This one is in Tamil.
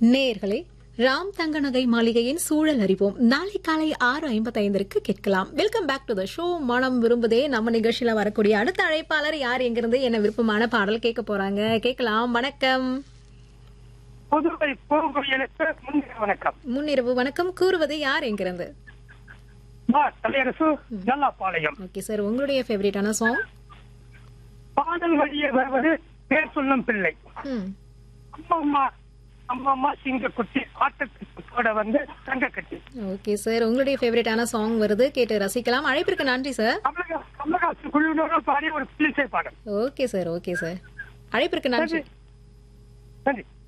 நேயர்களே ராம் தங்கநகை மாளிகையின் சூழல் அறிவோம் நாளை காலை ஆறு ஐம்பத்தைந்திற்கு கேட்கலாம் welcome back to the show மனம் விரும்புதே நம்ம நிகழ்ச்சியில வரக்கூடிய அடுத்த அழைப்பாளர் யார் எங்கிருந்து என்ன விருப்பமான பாடல் கேட்க போறாங்க கேட்கலாம் வணக்கம் புதுவை பூங்குயிலுக்கு முன்னிற வணக்கம் முன்னிரவு வணக்கம் கூறுவது யார் எங்கிருந்து மா தலையரசு ஜல்லாப்பாளையம் ஓகே சார் உங்களுடைய ஃபேவரட்டான சாங் பாடல் வழியே வருவது பேர் சொல்லும் பிள்ளை ம் அம்மம்மா அம்மம்மா சிங்கக்குட்டி ஆட்டக்குட்டியோட வந்து தங்கக்கட்டி ஓகே சார் உங்களுடைய ஃபேவரட்டான சாங் வருது கேட்டு ரசிக்கலாம் அழைப்பிற்கு நன்றி சார் கமலஹா கமலஹாசன் குழுவினோட பாடிய ஒரு பிள்ளைசை பாடல் ஓகே சார் ஓகே சார் அழைப்பிற்கு நன்றி நன்றி